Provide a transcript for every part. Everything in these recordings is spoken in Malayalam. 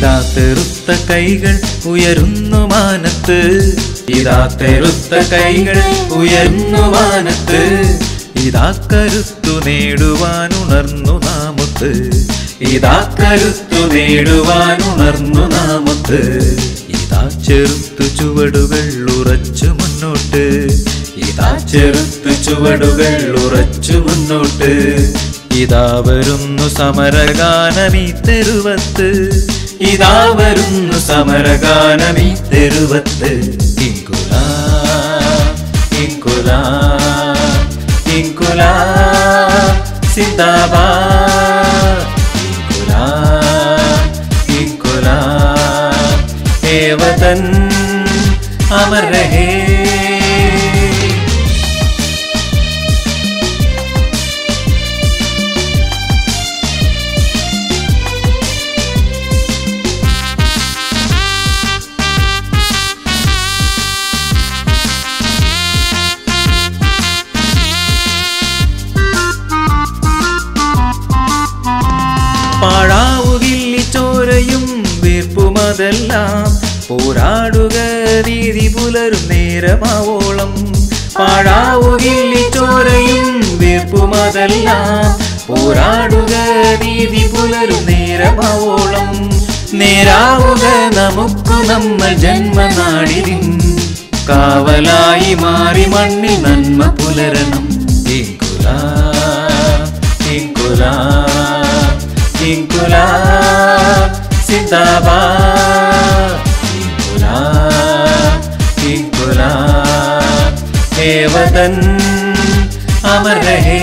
ഇതാ തെറുത്ത കൈകൾ ഉയരുന്നു മാനത്ത് ഇതാ തെറുത്ത കൈകൾ ഉയരുന്നു മാനത്ത് ഇതാ കരുത്തു നേടുവാൻ ഉണർന്നു നാമത്ത് ഇതാ കരുത്തു നേടുവാൻ ഉണർന്നു നാമത്ത് ഇതാ ചെറുത്തു ചുവടുകൾ ഉറച്ചു മുന്നോട്ട് ഇതാ ചെറുത്തു ചുവടുകൾ ഉറച്ചു മുന്നോട്ട് ഇതാ വരുന്നു സമരഗാനമീ തെരുവത്ത് ഇതാ വരുന്നു സമരഗാനമീ തെരുവത്ത് ഇങ്കുലാ ഇങ്കുലാ ഇങ്കുലാ സിന്ദാബാ ഇങ്കുലാ ഇങ്കുലാ ഏ വതൻ അമർ രഹേ പാഴാവുകില്ലി ചോരയും വീർപ്പുമതെല്ലാം പോരാടുക നീതി പുലരും നേരമാവോളം പാഴാവുകില്ലി ചോരയും വീർപ്പുമതെല്ലാം പോരാടുക നീതി പുലരും നേരമാവോളം നേരാവുക നമുക്ക് നമ്മൾ ജന്മനാടിരിൻ കാവലായി മാറി മണ്ണിൽ നന്മ പുലരണം ഇങ്കുലാ ഇങ്കുലാ ഇങ്കുലാ സിന്ദാബാ ഇങ്കുലാ ഇങ്കുലാ ഹേ വതൻ അമർ രഹേ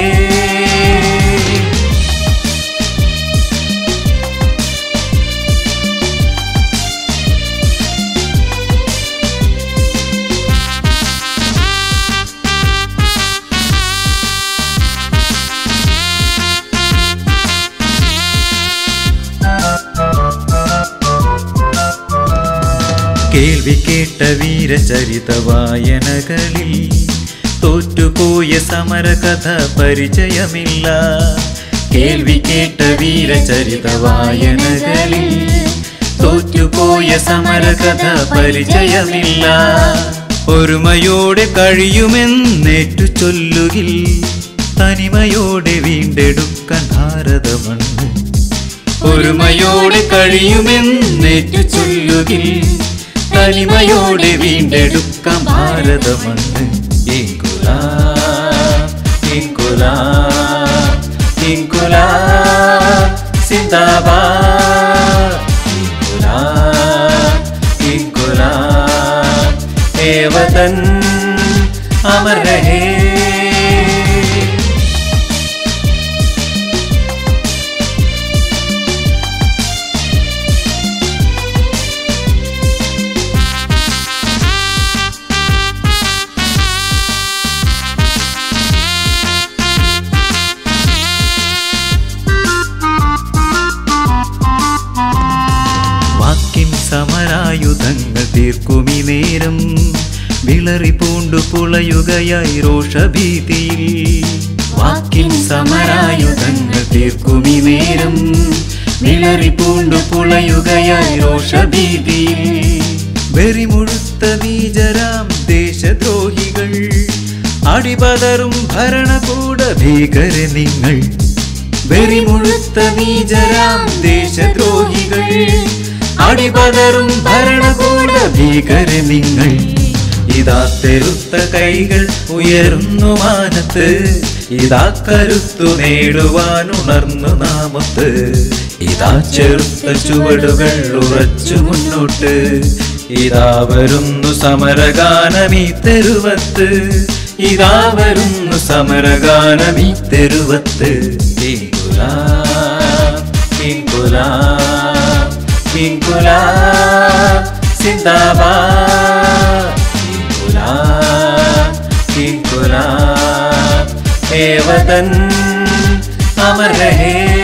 കേൾവി കേട്ട വീരചരിത വായനകളിൽ തോറ്റുപോയ സമരകഥ പരിചയമില്ല കേൾവി കേട്ട വീരചരിത വായനകളിൽ തോറ്റുപോയ സമരകഥ പരിചയമില്ല ഒരുമയോടെ കഴിയുമെന്നേറ്റു ചൊല്ലുകിൽ തനിമയോടെ വീണ്ടെടുക്കാൻ ഭാരതമണ്ണ് ഒരുമയോടെ കഴിയുമെന്നേറ്റു ചൊല്ലുകിൽ തനിമയോടെ വീണ്ടെടുക്കാം ഭാരതമണ്ണ് ഇങ്കുലാ ഇങ്കുലാ ഇങ്കുലാ സിന്ദാബാ ഇങ്കുലാ ഇങ്കുലാ ഏ വതൻ അമർ രഹേ വാക്കിൻ സമരായുധങ്ങൾ തീർക്കുമി നേരം വിളറി പൂണ്ടു പുളയുകയായി രോഷഭീതിയിൽ വാക്കിൻ സമരായുധങ്ങൾ തീർക്കുമി നേരം വിളറി പൂണ്ടു പുളയുകയായി രോഷഭീതിയിൽ വെറിമുഴുത്ത നീചരാം ദേശദ്രോഹികൾ അടിപതറും ഭരണകൂട ഭീകര നിങ്ങൾ വെറിമുഴുത്ത നീചരാം ദേശദ്രോഹികൾ അടിപതറും ഭരണകൂട ഭീകര നിങ്ങൾ ഇതാ തെരുത്ത കൈകൾ ഉയരുന്നു മാനത്ത് ഇതാ കരുത്തു നേടുവാൻ ഉണർന്നു നാമത്ത് ഇതാ ചെറുത്ത ചുവടുകൾ ഉറച്ചു മുന്നോട്ട് ഇതാ വരുന്നു സമരഗാനമീ തെരുവത്ത് ഇതാ വരുന്നു സമരഗാനമീ തെരുവത്ത് ഇങ്കുലാ ഇങ്കുലാ ഇങ്കുലാ സിന്ദാബാ ഇങ്കുലാ ഇങ്കുലാ ഹേ വതൻ അമർ രഹേ